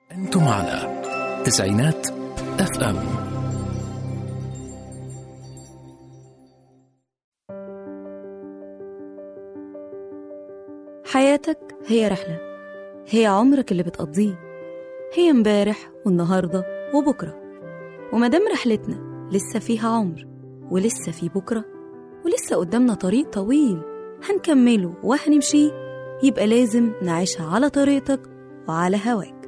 أنتم على تسعينات اف ام حياتك هي رحلة هي عمرك اللي بتقضيه هي امبارح والنهاردة وبكرة ومادام رحلتنا لسه فيها عمر ولسه في بكرة ولسه قدامنا طريق طويل هنكمله وهنمشيه يبقى لازم نعيشها على طريقتك وعلى هواك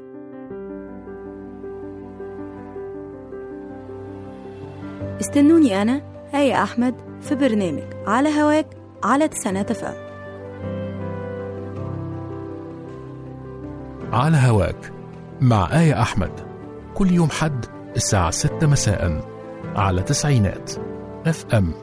استنوني أنا آية أحمد في برنامج على هواك على تسعينات فام على هواك مع آية أحمد كل يوم حد الساعة 6 مساء على تسعينات اف ام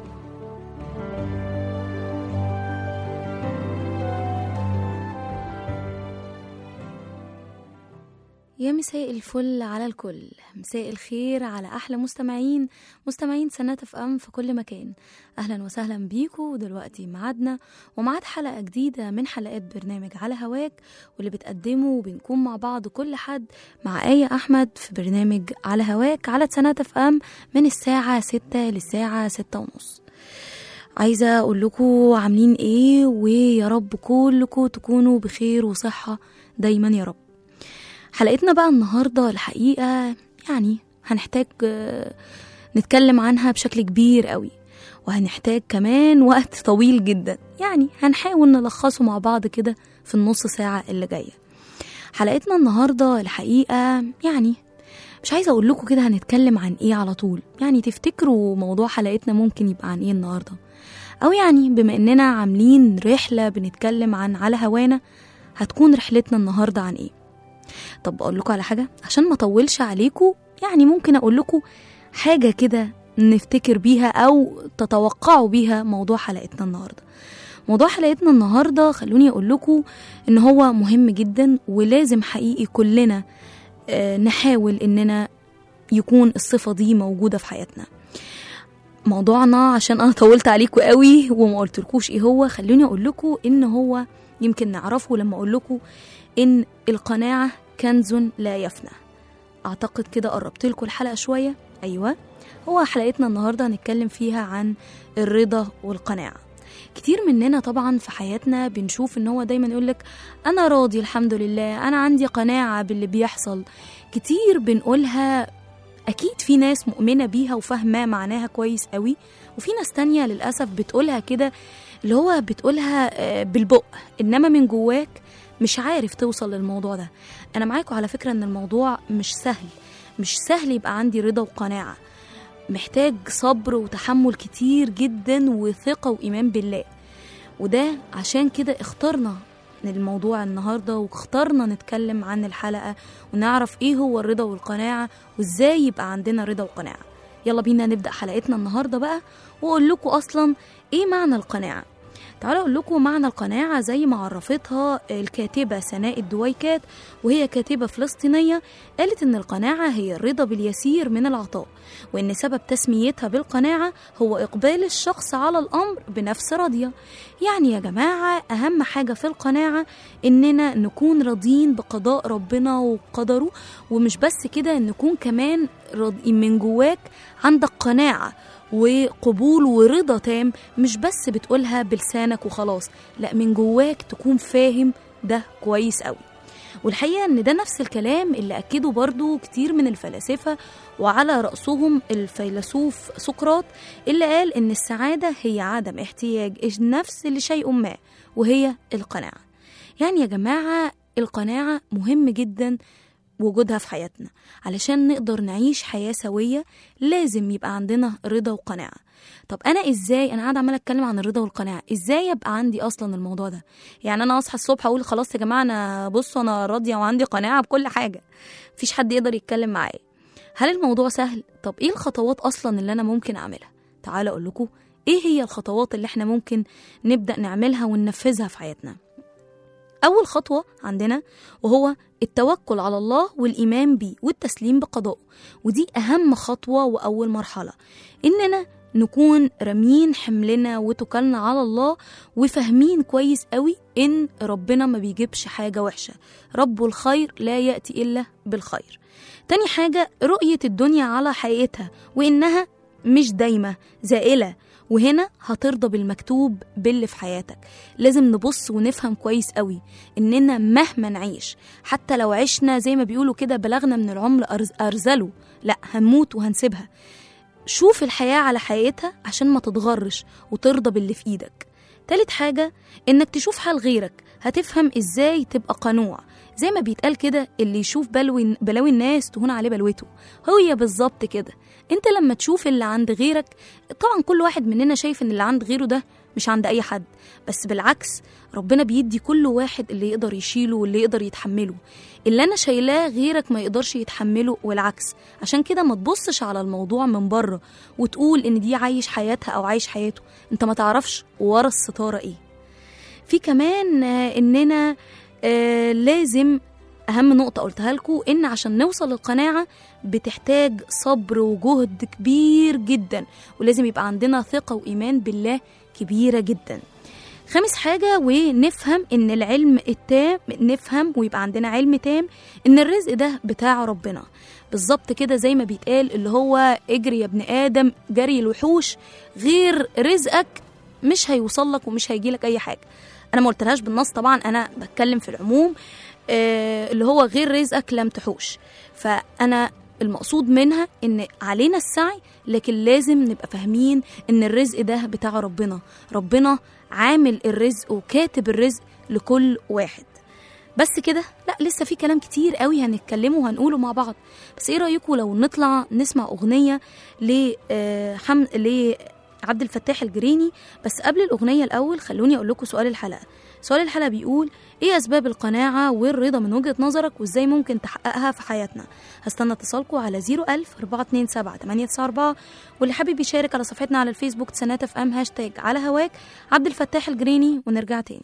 يا مساء الفل على الكل مساء الخير على احلى مستمعين مستمعين سنات اف ام في كل مكان اهلا وسهلا بيكم ودلوقتي ميعادنا وميعاد حلقه جديده من حلقات برنامج على هواك واللي بتقدمه وبنكون مع بعض كل حد مع آية أحمد في برنامج على هواك على سنات اف ام من الساعة ستة للساعة ستة ونص عايزة أقول لكم عاملين إيه ويا رب كلكم تكونوا بخير وصحة دايما يا رب حلقتنا بقى النهاردة الحقيقة يعني هنحتاج آه، نتكلم عنها بشكل كبير قوي وهنحتاج كمان وقت طويل جدا يعني هنحاول نلخصه مع بعض كده في النص ساعة اللي جاية حلقتنا النهاردة الحقيقة يعني مش عايزة أقول لكم كده هنتكلم عن إيه على طول يعني تفتكروا موضوع حلقتنا ممكن يبقى عن إيه النهاردة أو يعني بما إننا عاملين رحلة بنتكلم عن على هوانا هتكون رحلتنا النهاردة عن إيه طب اقول لكم على حاجه عشان ما اطولش عليكم يعني ممكن اقول لكم حاجه كده نفتكر بيها او تتوقعوا بيها موضوع حلقتنا النهارده موضوع حلقتنا النهارده خلوني اقول لكم ان هو مهم جدا ولازم حقيقي كلنا آه، نحاول اننا يكون الصفه دي موجوده في حياتنا موضوعنا عشان انا طولت عليكم قوي وما قلتلكوش ايه هو خلوني اقول لكم ان هو يمكن نعرفه لما اقول لكم ان القناعه كنز لا يفنى اعتقد كده قربت لكم الحلقه شويه ايوه هو حلقتنا النهارده هنتكلم فيها عن الرضا والقناعه كتير مننا طبعا في حياتنا بنشوف ان هو دايما يقولك انا راضي الحمد لله انا عندي قناعه باللي بيحصل كتير بنقولها اكيد في ناس مؤمنه بيها وفاهمه معناها كويس قوي وفي ناس تانية للاسف بتقولها كده اللي هو بتقولها آه، بالبق انما من جواك مش عارف توصل للموضوع ده انا معاكم على فكره ان الموضوع مش سهل مش سهل يبقى عندي رضا وقناعه محتاج صبر وتحمل كتير جدا وثقه وايمان بالله وده عشان كده اخترنا الموضوع النهارده واخترنا نتكلم عن الحلقه ونعرف ايه هو الرضا والقناعه وازاي يبقى عندنا رضا وقناعه يلا بينا نبدا حلقتنا النهارده بقى واقول لكم اصلا ايه معنى القناعه تعالوا اقول لكم معنى القناعه زي ما عرفتها الكاتبه سناء الدويكات وهي كاتبه فلسطينيه قالت ان القناعه هي الرضا باليسير من العطاء وان سبب تسميتها بالقناعه هو اقبال الشخص على الامر بنفس راضيه يعني يا جماعه اهم حاجه في القناعه اننا نكون راضيين بقضاء ربنا وقدره ومش بس كده نكون كمان راضي من جواك عندك قناعه وقبول ورضا تام مش بس بتقولها بلسانك وخلاص لا من جواك تكون فاهم ده كويس قوي والحقيقة ان ده نفس الكلام اللي اكده برضو كتير من الفلاسفة وعلى رأسهم الفيلسوف سقراط اللي قال ان السعادة هي عدم احتياج النفس لشيء ما وهي القناعة يعني يا جماعة القناعة مهم جدا وجودها في حياتنا علشان نقدر نعيش حياة سوية لازم يبقى عندنا رضا وقناعة طب انا ازاي انا قاعده عماله اتكلم عن الرضا والقناعه ازاي يبقى عندي اصلا الموضوع ده يعني انا اصحى الصبح اقول خلاص يا جماعه انا بصوا انا راضيه وعندي قناعه بكل حاجه مفيش حد يقدر يتكلم معايا هل الموضوع سهل طب ايه الخطوات اصلا اللي انا ممكن اعملها تعالوا اقول لكم ايه هي الخطوات اللي احنا ممكن نبدا نعملها وننفذها في حياتنا أول خطوة عندنا وهو التوكل على الله والإيمان بيه والتسليم بقضائه ودي أهم خطوة وأول مرحلة إننا نكون رامين حملنا وتكلنا على الله وفاهمين كويس قوي ان ربنا ما بيجيبش حاجة وحشة رب الخير لا يأتي إلا بالخير تاني حاجة رؤية الدنيا على حقيقتها وإنها مش دايمة زائلة وهنا هترضى بالمكتوب باللي في حياتك لازم نبص ونفهم كويس قوي إننا مهما نعيش حتى لو عشنا زي ما بيقولوا كده بلغنا من العمر أرز- أرزله لا هنموت وهنسيبها شوف الحياة على حقيقتها عشان ما تتغرش وترضى باللي في ايدك تالت حاجة انك تشوف حال غيرك هتفهم ازاي تبقى قنوع زي ما بيتقال كده اللي يشوف بلوي بلاوي الناس تهون عليه بلوته هي بالظبط كده انت لما تشوف اللي عند غيرك طبعا كل واحد مننا شايف ان اللي عند غيره ده مش عند اي حد بس بالعكس ربنا بيدي كل واحد اللي يقدر يشيله واللي يقدر يتحمله اللي انا شايلاه غيرك ما يقدرش يتحمله والعكس عشان كده ما تبصش على الموضوع من بره وتقول ان دي عايش حياتها او عايش حياته انت ما تعرفش ورا الستاره ايه في كمان آه، اننا آه، لازم اهم نقطه قلتها لكم ان عشان نوصل للقناعه بتحتاج صبر وجهد كبير جدا ولازم يبقى عندنا ثقه وايمان بالله كبيره جدا خامس حاجة ونفهم إن العلم التام نفهم ويبقى عندنا علم تام إن الرزق ده بتاع ربنا بالظبط كده زي ما بيتقال اللي هو اجري يا ابن آدم جري الوحوش غير رزقك مش هيوصل لك ومش هيجي لك أي حاجة أنا ما قلتلهاش بالنص طبعا أنا بتكلم في العموم آه اللي هو غير رزقك لم تحوش فأنا المقصود منها ان علينا السعي لكن لازم نبقى فاهمين ان الرزق ده بتاع ربنا ربنا عامل الرزق وكاتب الرزق لكل واحد بس كده لا لسه في كلام كتير قوي هنتكلمه وهنقوله مع بعض بس ايه رايكم لو نطلع نسمع اغنيه ل آه، حم... لعبد الفتاح الجريني بس قبل الاغنيه الاول خلوني اقول لكم سؤال الحلقه سؤال الحلقه بيقول ايه اسباب القناعه والرضا من وجهه نظرك وازاي ممكن تحققها في حياتنا هستنى اتصالكم على 01000 427 894 واللي حابب يشارك على صفحتنا على الفيسبوك تسنات اف ام هاشتاج على هواك عبد الفتاح الجريني ونرجع تاني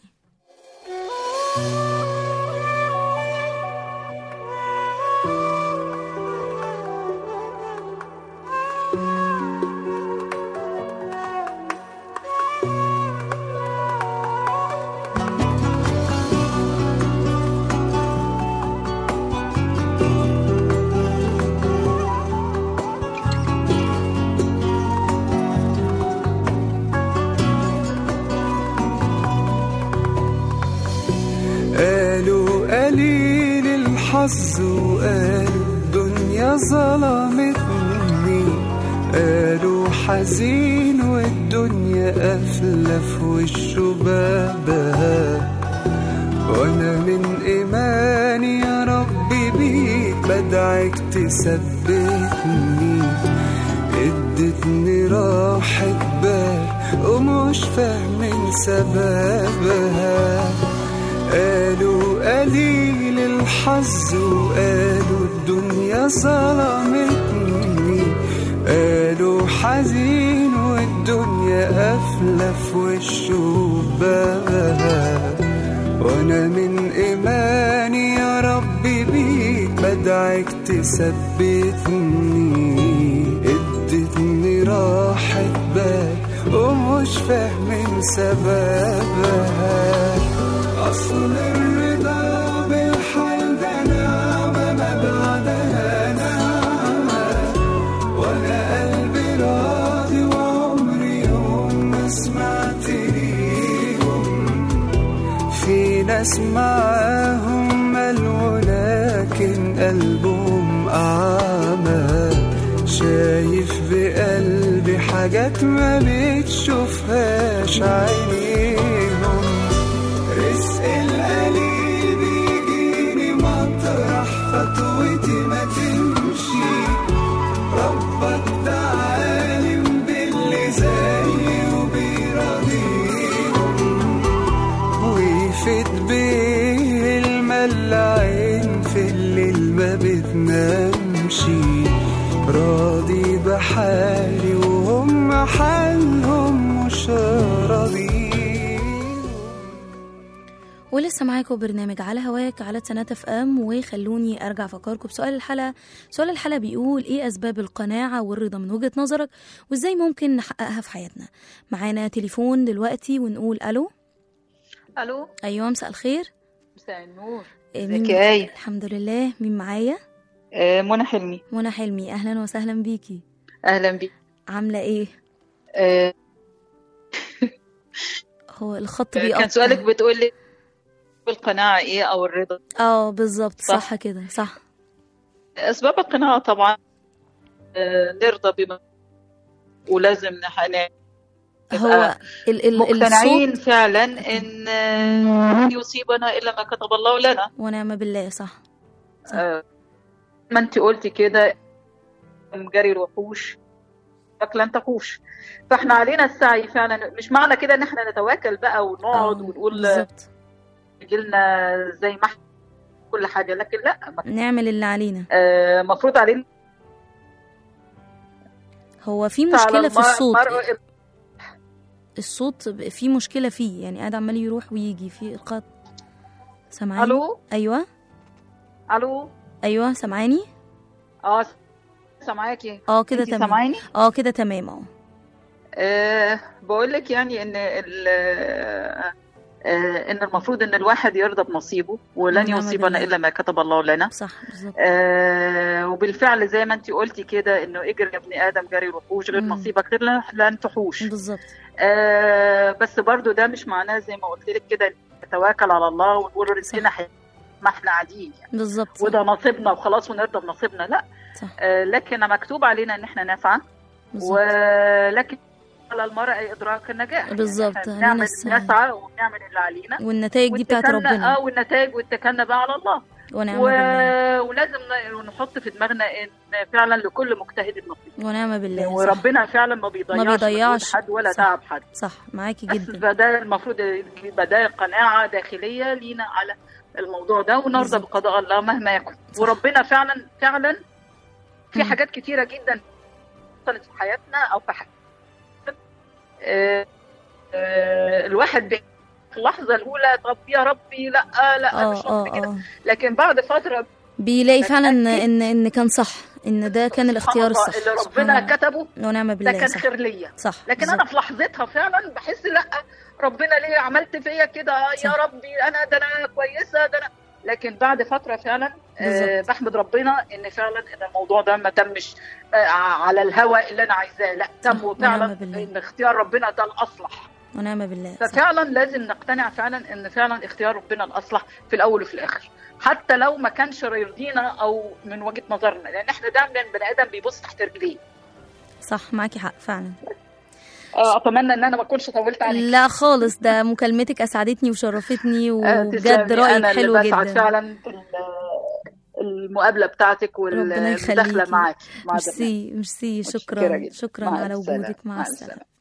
قالوا قليل الحظ وقالوا الدنيا ظلمتني قالوا حزين والدنيا قافلة في وشه بابها وانا من ايماني يا ربي بيك بدعك تثبتني ادتني راحة بال ومش فاهمين سببها قالوا قليل الحظ وقالوا الدنيا ظلمتني قالوا حزين والدنيا قافلة في وشه بابها وانا من ايماني يا ربي بيك بدعك تثبتني ادتني راحة بال ومش فاهمين سببها أصل الرضا بالحال ده نعمة ما بعدها نعمة وأنا قلبي راضي وعمري يوم ما سمعت ليهم في ناس معاهم مال ولكن قلبهم أعمى شايف بقلبي حاجات ما بتشوفهاش عينيهم رزق القليل بيجيني مطرح خطوتي ما تمشي ربك ده عالم باللي زيي وبيراضيهم ويفيد بيه الملعين في الليل ما بتنامش راضي بحالي وهم حالهم مش راضيين ولسه معاكم برنامج على هواك على سنة اف ام وخلوني ارجع افكركم بسؤال الحلقة سؤال الحلقة بيقول ايه اسباب القناعة والرضا من وجهة نظرك وازاي ممكن نحققها في حياتنا معانا تليفون دلوقتي ونقول الو الو ايوه مساء الخير مساء النور إيه، ازيك مين- يا آية؟ الحمد لله مين معايا آه، منى حلمي منى حلمي اهلا وسهلا بيكي اهلا بيك عاملة ايه آه، هو الخط بيقطع كان سؤالك بتقول لي القناعة ايه او الرضا اه بالظبط صح, صح. كده صح اسباب القناعة طبعا آه، نرضى بما ولازم نح- ن- هو نبقى ال ال مقتنعين الصوت فعلا ان آه، لن يصيبنا الا ما كتب الله لنا ونعم بالله صح صح. آه، ما انت قلتي كده جري الوحوش لن تحوش فاحنا علينا السعي فعلا مش معنى كده ان احنا نتواكل بقى ونقعد آه، ونقول بالظبط يجيلنا زي ما احنا كل حاجه لكن لا نعمل اللي علينا آه، مفروض علينا هو في على مشكلة في المر- الصوت المرء الصوت ب- في مشكلة فيه يعني قاعد عمال يروح ويجي في الخط سامعاني الو ايوه الو ايوه سامعاني اه سامعاكي اه كده انتي تمام سامعاني اه كده تمام اه أه بقول لك يعني ان ال آه، ان المفروض ان الواحد يرضى بنصيبه ولن ونعم يصيبنا بالله. الا ما كتب الله لنا صح بالظبط آه وبالفعل زي ما انت قلتي كده انه اجري يا ابن ادم جري الوحوش غير مم. نصيبك غير لن- لن تحوش بالظبط آه بس برضو ده مش معناه زي ما قلت لك كده نتواكل على الله ونقول رزقنا حي- ما احنا قاعدين يعني بالظبط صح. وده نصيبنا وخلاص ونرضى بنصيبنا لا صح آه لكن مكتوب علينا ان احنا نسعى بالظبط ولكن على المرء ادراك النجاح بالظبط، يعني علينا احنا نعمل السعي. نسعى ونعمل اللي علينا والنتائج دي بتاعت واتكلنا- ربنا اه والنتائج واتكلنا بقى على الله ونعم و... بالله ولازم ن- نحط في دماغنا ان فعلا لكل مجتهد نصيب ونعم بالله صح وربنا فعلا ما بيضيعش ما بيضيعش. مجهود حد ولا صح. تعب حد صح معاكي بس جدا فده المفروض يبقى ده قناعه داخليه لينا على الموضوع ده ونرضى بالظبط. بقضاء الله مهما يكن صح. وربنا فعلا فعلا في مم. حاجات كتيره جدا حصلت في حياتنا او في حياتنا آه، آه، الواحد بي- في اللحظه الاولى طب يا ربي لا لا اه مش اه قصدي كده اه لكن بعد فتره بيلاقي فعلا ان بتأكد. ان ان كان صح ان ده كان الاختيار سبحان الصح الله اللي سبحان ربنا الله. كتبه ونعم ده بالله كان صح خير ليا صح لكن بالظبط. انا في لحظتها فعلا بحس لا ربنا ليه عملت فيا كده يا صح. ربي انا ده انا كويسه ده انا لكن بعد فتره فعلا آه بالظبط. بحمد ربنا ان فعلا ان الموضوع ده ما تمش آه على الهوى اللي انا عايزاه لا صح. تم ونعم فعلا بالله. ان اختيار ربنا ده الاصلح ونعم بالله صح. ففعلا لازم نقتنع فعلا ان فعلا اختيار ربنا الاصلح في الاول وفي الاخر حتى لو ما كانش يرضينا او من وجهه نظرنا لان احنا دايما بني ادم بيبص تحت رجليه صح معاكي حق فعلا آه، اتمنى ان انا ما اكونش طولت عليك لا خالص ده مكالمتك اسعدتني وشرفتني آه، وبجد تسلمي. رايك أنا اللي حلو بسعد جدا فعلا بال- المقابله بتاعتك ربنا والمداخله يخليكي. معاك مع ميرسي ميرسي متشكرة شكرا جدا. شكرا مع على السلامة. وجودك مع مع السلامه السلامة.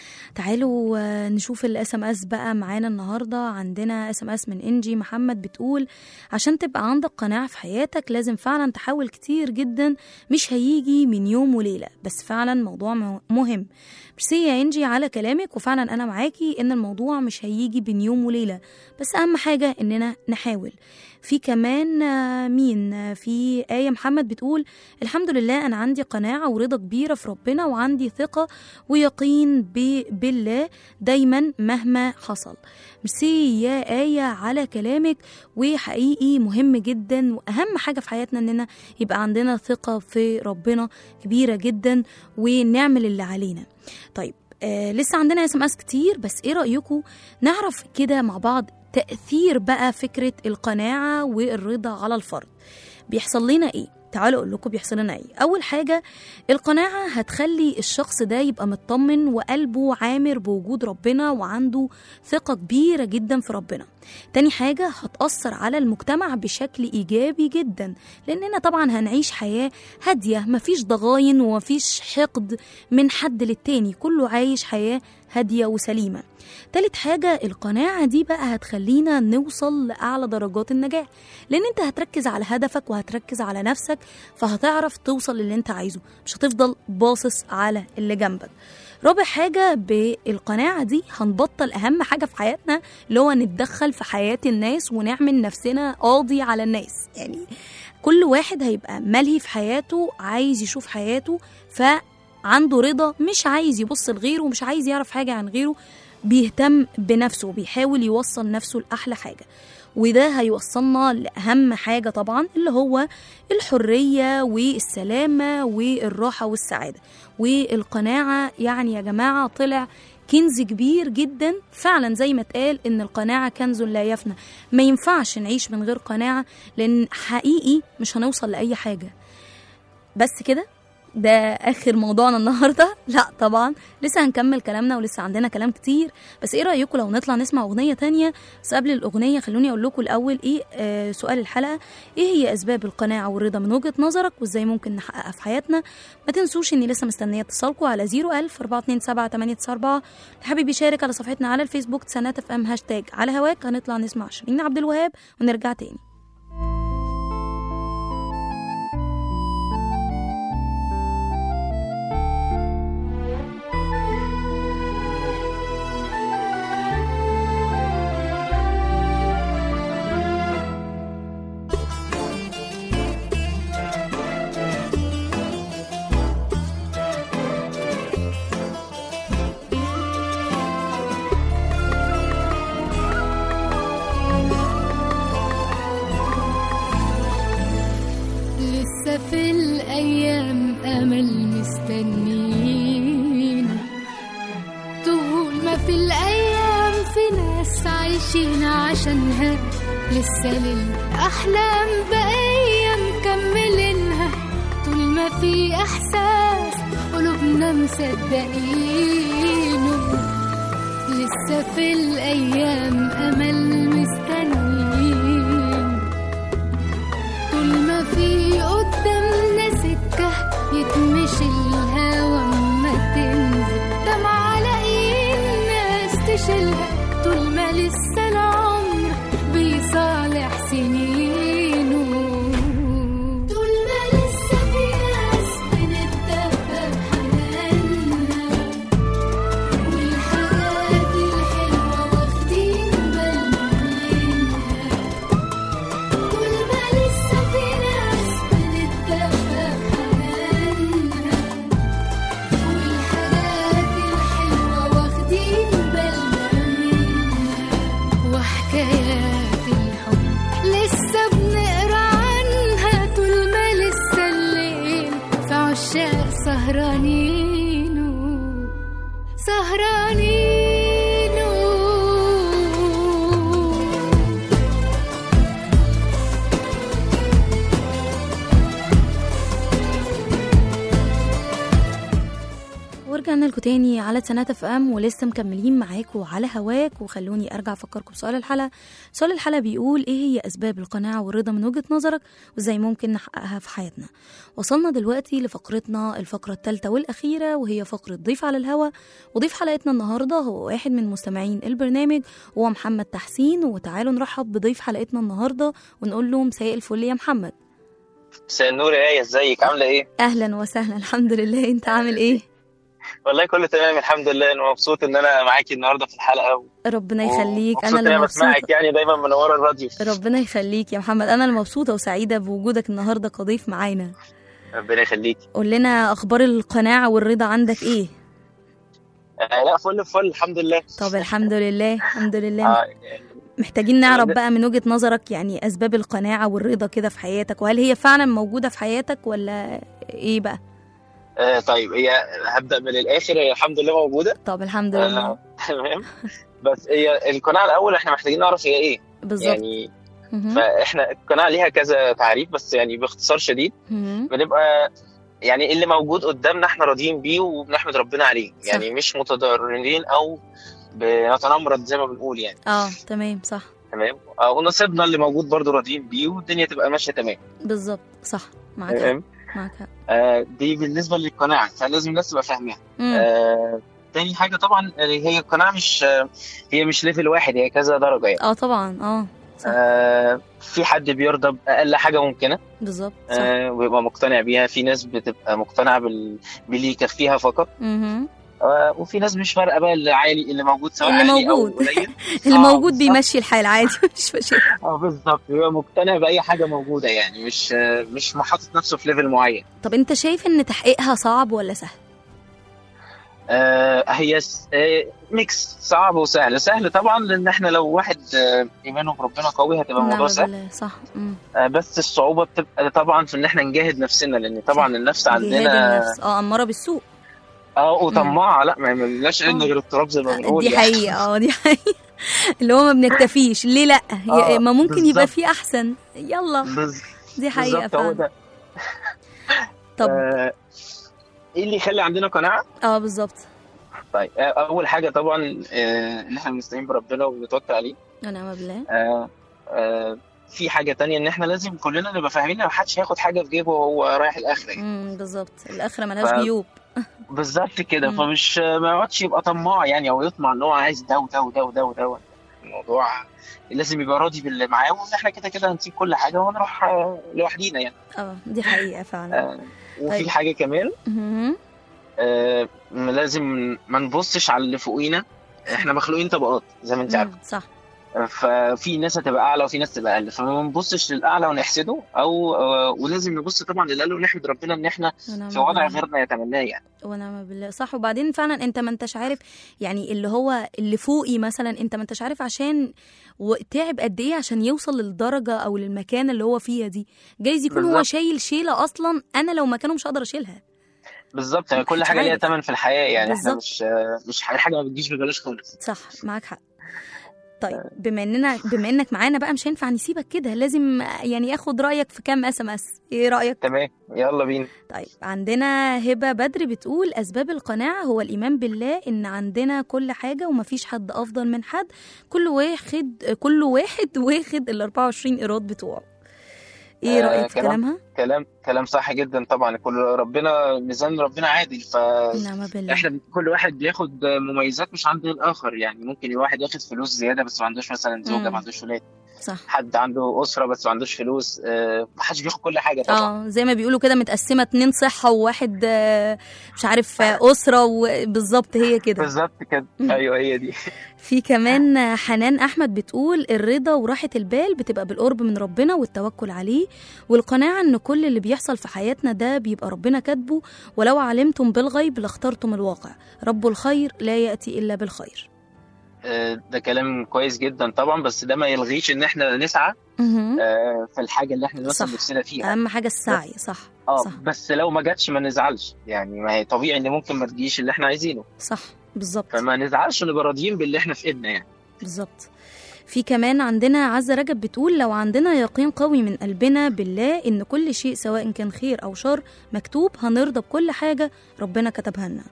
تعالوا آه، نشوف الاس ام اس بقى معانا النهارده عندنا اس ام اس من انجي محمد بتقول عشان تبقى عندك قناعه في حياتك لازم فعلا تحاول كتير جدا مش هيجي من يوم وليله بس فعلا موضوع مه- مهم ميرسي يا انجي على كلامك وفعلا انا معاكي ان الموضوع مش هيجي بين يوم وليله بس اهم حاجه اننا نحاول في كمان آه، مين آه، في آية محمد بتقول الحمد لله أنا عندي قناعة ورضا كبيرة في ربنا وعندي ثقة ويقين ب- بالله دايما مهما حصل ميرسي يا آية على كلامك وحقيقي مهم جدا وأهم حاجة في حياتنا إننا يبقى عندنا ثقة في ربنا كبيرة جدا ونعمل اللي علينا طيب آه لسه عندنا اس ام اس كتير بس ايه رايكم نعرف كده مع بعض تاثير بقى فكره القناعه والرضا على الفرد بيحصل لنا ايه تعالوا اقول لكم بيحصل لنا ايه اول حاجه القناعه هتخلي الشخص ده يبقى مطمن وقلبه عامر بوجود ربنا وعنده ثقه كبيره جدا في ربنا تاني حاجه هتاثر على المجتمع بشكل ايجابي جدا لاننا طبعا هنعيش حياه هاديه مفيش ضغاين ومفيش حقد من حد للتاني كله عايش حياه هاديه وسليمه تالت حاجة القناعة دي بقى هتخلينا نوصل لأعلى درجات النجاح لأن أنت هتركز على هدفك وهتركز على نفسك فهتعرف توصل للي أنت عايزه مش هتفضل باصص على اللي جنبك رابع حاجة بالقناعة دي هنبطل أهم حاجة في حياتنا اللي هو نتدخل في حياة الناس ونعمل نفسنا قاضي على الناس يعني كل واحد هيبقى ملهي في حياته عايز يشوف حياته فعنده رضا مش عايز يبص لغيره ومش عايز يعرف حاجة عن غيره بيهتم بنفسه وبيحاول يوصل نفسه لأحلى حاجة وده هيوصلنا لأهم حاجة طبعا اللي هو الحرية والسلامة والراحة والسعادة والقناعة يعني يا جماعة طلع كنز كبير جدا فعلا زي ما اتقال ان القناعة كنز لا يفنى ما ينفعش نعيش من غير قناعة لان حقيقي مش هنوصل لأي حاجة بس كده ده اخر موضوعنا النهارده لا طبعا لسه هنكمل كلامنا ولسه عندنا كلام كتير بس ايه رايكم لو نطلع نسمع اغنيه تانية بس قبل الاغنيه خلوني اقول لكم الاول ايه آه سؤال الحلقه ايه هي اسباب القناعه والرضا من وجهه نظرك وازاي ممكن نحققها في حياتنا ما تنسوش اني لسه مستنيه اتصالكم على 01000 427 894 اللي حابب يشارك على صفحتنا على الفيسبوك تسنات اف ام هاشتاج على هواك هنطلع نسمع شيرين عبد الوهاب ونرجع تاني لسه في الأيام أمل مستنين طول ما في الأيام في ناس عايشين عشانها لسه للأحلام بقية مكملينها طول ما في إحساس قلوبنا مصدقينه لسه في الأيام أمل مستنين طول ما في قدامنا سكة يتمشي الهوا ما تنزل دمع على ايد ناس تشيلها طول ما لسه العمر بيصالح سنينه طول ما لسه في ناس بنتدفى بحنانها والحاجات الحلوة واخدين بالنا منها طول ما لسه في ناس بنتدفى بحنانها والحاجات الحلوة واخدين بالنا منها وحكايات الحب لسه بنقرا عنها طول ما لسه الليل في عشاق سهرانين سهرانين ورجعنا لكم تاني على سنات اف ام ولسه مكملين معاكم على هواك وخلوني ارجع افكركم بسؤال الحلقه سؤال الحلقه بيقول ايه هي اسباب القناعه والرضا من وجهه نظرك وازاي ممكن نحققها في حياتنا وصلنا دلوقتي لفقرتنا الفقره الثالثه والاخيره وهي فقره ضيف على الهوا وضيف حلقتنا النهارده هو واحد من مستمعين البرنامج هو محمد تحسين وتعالوا نرحب بضيف حلقتنا النهارده ونقول له مساء الفل يا محمد مساء النور يا ايه ازيك عامله ايه اهلا وسهلا الحمد لله انت عامل ايه والله كله تمام الحمد لله انا مبسوط ان انا معاكي النهارده في الحلقه و... ربنا يخليك ومبسوط انا ان اللي انا مبسوطه بسمعك يعني دايما منوره الراديو ربنا يخليك يا محمد انا المبسوطه وسعيده بوجودك النهارده كضيف معانا ربنا يخليكي قول لنا اخبار القناعه والرضا عندك ايه آه لا فل فل الحمد لله طب الحمد لله الحمد لله آه يعني محتاجين نعرف أنا- بقى من وجهه نظرك يعني اسباب القناعه والرضا كده في حياتك وهل هي فعلا موجوده في حياتك ولا ايه بقى آه طيب هي هبدا من الاخر هي الحمد لله موجوده طب الحمد لله آه تمام بس هي القناعه الاول احنا محتاجين نعرف هي ايه بالظبط يعني مهم. فاحنا القناعه ليها كذا تعريف بس يعني باختصار شديد مهم. بنبقى يعني اللي موجود قدامنا احنا راضيين بيه وبنحمد ربنا عليه صح. يعني مش متضررين او بنتنمرض زي ما بنقول يعني اه تمام صح تمام آه، ونصيبنا اللي موجود برضو راضيين بيه والدنيا تبقى ماشيه تمام بالظبط صح معاك حق تمام معاك حق آه دي بالنسبه للقناعه فلازم الناس تبقى فاهماها مم. آه تاني حاجه طبعا آه، هي القناعه مش آه، هي مش ليفل واحد هي كذا درجه يعني اه طبعا اه صح آه في حد بيرضى باقل حاجه ممكنه بالظبط صح آه ويبقى مقتنع بيها في ناس بتبقى مقتنعه بال... باللي يكفيها فقط مهم. آه، وفي ناس مش فارقه بقى اللي عالي اللي موجود سواء اللي عالي موجود. او قليل اللي آه، موجود بالظبط. بيمشي الحال عادي مش ماشي اه بالظبط بيبقى مقتنع باي حاجه موجوده يعني مش آه، مش محطط نفسه في ليفل معين طب انت شايف ان تحقيقها صعب ولا سهل آه، هي س- آه، ميكس صعب وسهل سهل طبعا لان احنا لو واحد آه، ايمانه بربنا قوي هتبقى الموضوع نعم سهل بالله صح مم. آه، بس الصعوبه بتبقى طبعا في ان احنا نجاهد نفسنا لان طبعا النفس جهاد عندنا النفس اه اماره بالسوء اه وطماعه لا ما ملناش عندنا غير التراب زي ما بنقول دي يعني. حقيقه اه دي حقيقه اللي هو ما بنكتفيش ليه لا هي آه، ما ممكن يبقى بالظبط. في احسن يلا بز- دي حقيقه بالظبط هو فعلا ده طب آه، ايه اللي يخلي عندنا قناعه اه بالظبط طيب آه، اول حاجه طبعا آه، ان احنا بنستعين بربنا وبنتوكل عليه ونعم بالله آه، آه، في حاجه تانية ان احنا لازم كلنا نبقى فاهمين ان محدش هياخد حاجه في جيبه وهو رايح الاخره يعني. امم بالظبط الاخره ملهاش ف- جيوب بالظبط كده مم. فمش ما يقعدش يبقى طماع يعني او يطمع ان هو عايز ده وده وده وده وده الموضوع لازم يبقى راضي باللي معاه وان احنا كده كده هنسيب كل حاجه ونروح آه، لوحدينا يعني اه دي حقيقه فعلا آه، وفي طيب. حاجه كمان مهم. آه، لازم ما نبصش على اللي فوقينا احنا مخلوقين طبقات زي ما انت عارف مم، صح ففي ناس هتبقى اعلى وفي ناس تبقى اقل فما نبصش للاعلى ونحسده او آه، ولازم نبص طبعا للاقل ونحمد ربنا ان احنا ونعم في وضع بالله. غيرنا يتمناه يعني ونعم بالله صح وبعدين فعلا انت ما انتش عارف يعني اللي هو اللي فوقي مثلا انت ما انتش عارف عشان و- تعب قد ايه عشان يوصل للدرجه او للمكان اللي هو فيها دي جايز يكون هو بالظبط. شايل شيله اصلا انا لو مكانه مش هقدر اشيلها بالظبط يعني كل مش حاجه ليها عارف. ثمن في الحياه يعني احنا بالظبط. مش آه، مش حاجه ما بتجيش ببلاش خالص صح معاك حق طيب بما اننا بما انك معانا بقى مش هينفع نسيبك كده لازم يعني اخد رايك في كام اس ام اس ايه رايك تمام يلا بينا طيب عندنا هبه بدر بتقول اسباب القناعه هو الايمان بالله ان عندنا كل حاجه ومفيش حد افضل من حد كل واحد كل واحد واخد ال 24 ايراد بتوعه ايه آه، رايك في كلام- كلامها كلام كلام صح جدا طبعا كل ربنا ميزان ربنا عادل فاحنا نعم بالله كل واحد بياخد مميزات مش عند الاخر يعني ممكن واحد ياخد فلوس زياده بس ما عندوش مثلا زوجه مم. ما عندوش ولاد صح حد عنده اسره بس ما عندوش فلوس آه، ما حدش بياخد كل حاجه طبعا اه زي ما بيقولوا كده متقسمه اتنين صحه وواحد آه، مش عارف آه، اسره وبالظبط هي كده بالظبط كده مم. ايوه هي دي في كمان حنان احمد بتقول الرضا وراحه البال بتبقى بالقرب من ربنا والتوكل عليه والقناعه ان كل اللي بيحصل في حياتنا ده بيبقى ربنا كاتبه ولو علمتم بالغيب لاخترتم الواقع رب الخير لا ياتي الا بالخير آه، ده كلام كويس جدا طبعا بس ده ما يلغيش ان احنا نسعى مهم. آه، في الحاجه اللي احنا صح. مثلا نفسنا فيها اهم حاجه السعي صح اه صح بس لو ما جاتش ما نزعلش يعني ما هي طبيعي ان ممكن ما تجيش اللي احنا عايزينه صح بالظبط فما نزعلش ونبقى راضيين باللي احنا في ايدنا يعني بالظبط في كمان عندنا عزة رجب بتقول لو عندنا يقين قوي من قلبنا بالله إن كل شيء سواء كان خير أو شر مكتوب هنرضى بكل حاجة ربنا كتبها لنا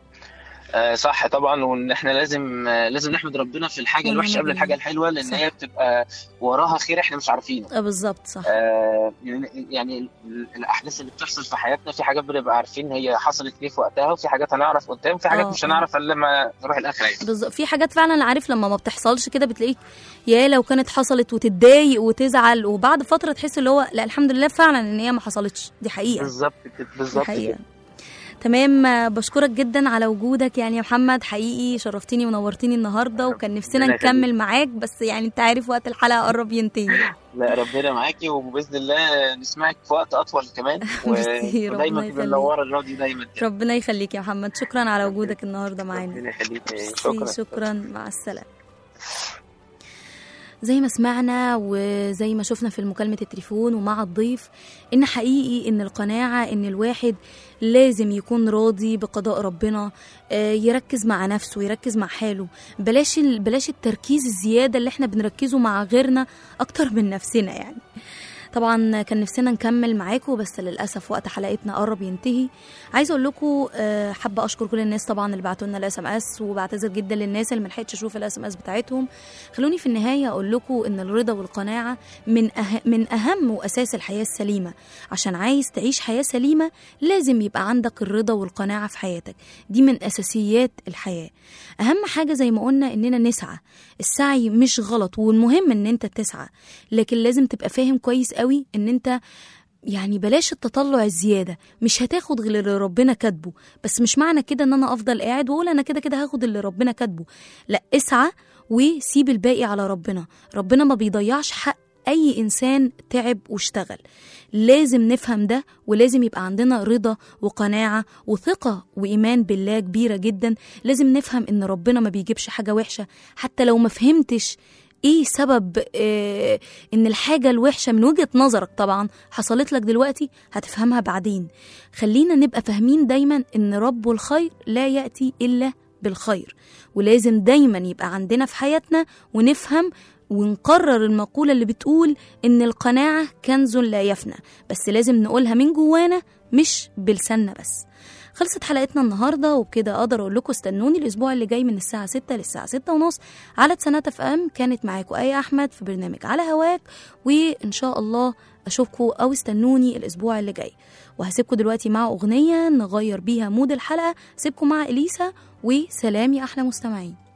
آه صح طبعا وان احنا لازم آه لازم نحمد ربنا في الحاجه ونعم الوحشه قبل بالله. الحاجه الحلوه لان صح. هي بتبقى وراها خير احنا مش عارفينه آه بالظبط صح آه يعني يعني ال- ال- الاحداث اللي بتحصل في حياتنا في حاجات بنبقى عارفين هي حصلت ليه في وقتها وفي حاجات هنعرف قدام وفي حاجات آه، مش آه. هنعرف الا لما نروح الاخره يعني بالظبط في حاجات فعلا عارف لما ما بتحصلش كده بتلاقيك يا لو كانت حصلت وتتضايق وتزعل وبعد فترة تحس اللي هو لا الحمد لله فعلا إن هي ما حصلتش دي حقيقة بالظبط كده دي بالظبط حقيقة كده تمام آه، بشكرك جدا على وجودك يعني يا محمد حقيقي شرفتني ونورتني النهارده وكان نفسنا ربنا يخليك. نكمل معاك بس يعني انت عارف وقت الحلقه قرب ينتهي لا ربنا معاكي وباذن الله نسمعك في وقت اطول كمان و... ميرسي، ربنا ودايما تبقى يخليك. منوره الراديو دايما كده ربنا يخليك يا محمد شكرا على وجودك النهارده معانا ربنا يخليك ميرسي، شكرا شكرا مع السلامه زي ما سمعنا وزي ما شفنا في مكالمة التليفون ومع الضيف إن حقيقي إن القناعة إن الواحد لازم يكون راضي بقضاء ربنا آه، يركز مع نفسه يركز مع حاله بلاش ال- بلاش التركيز الزيادة اللي احنا بنركزه مع غيرنا أكتر من نفسنا يعني طبعا كان نفسنا نكمل معاكم بس للاسف وقت حلقتنا قرب ينتهي عايزه اقول لكم آه، حابه اشكر كل الناس طبعا اللي بعتوا لنا الاس ام اس وبعتذر جدا للناس اللي ملحقتش اشوف الاس ام اس بتاعتهم خلوني في النهايه اقول لكم ان الرضا والقناعه من أه... من اهم واساس الحياه السليمه عشان عايز تعيش حياه سليمه لازم يبقى عندك الرضا والقناعه في حياتك دي من اساسيات الحياه اهم حاجه زي ما قلنا اننا نسعى السعي مش غلط والمهم ان انت تسعى لكن لازم تبقى فاهم كويس قوي ان انت يعني بلاش التطلع الزياده مش هتاخد غير اللي ربنا كاتبه بس مش معنى كده ان انا افضل قاعد واقول انا كده كده هاخد اللي ربنا كاتبه لا اسعى وسيب الباقي على ربنا ربنا ما بيضيعش حق اي انسان تعب واشتغل لازم نفهم ده ولازم يبقى عندنا رضا وقناعه وثقه وايمان بالله كبيره جدا لازم نفهم ان ربنا ما بيجيبش حاجه وحشه حتى لو ما فهمتش ايه سبب آه ان الحاجه الوحشه من وجهه نظرك طبعا حصلت لك دلوقتي هتفهمها بعدين خلينا نبقى فاهمين دايما ان رب الخير لا ياتي الا بالخير ولازم دايما يبقى عندنا في حياتنا ونفهم ونقرر المقولة اللي بتقول إن القناعة كنز لا يفنى بس لازم نقولها من جوانا مش بلساننا بس خلصت حلقتنا النهاردة وبكده أقدر أقول لكم استنوني الأسبوع اللي جاي من الساعة 6 للساعة 6 ونص على تسنات اف ام كانت معاكم آية أحمد في برنامج على هواك وإن شاء الله أشوفكم أو استنوني الأسبوع اللي جاي وهسيبكم دلوقتي مع أغنية نغير بيها مود الحلقة سيبكم مع إليسا وسلام يا أحلى مستمعين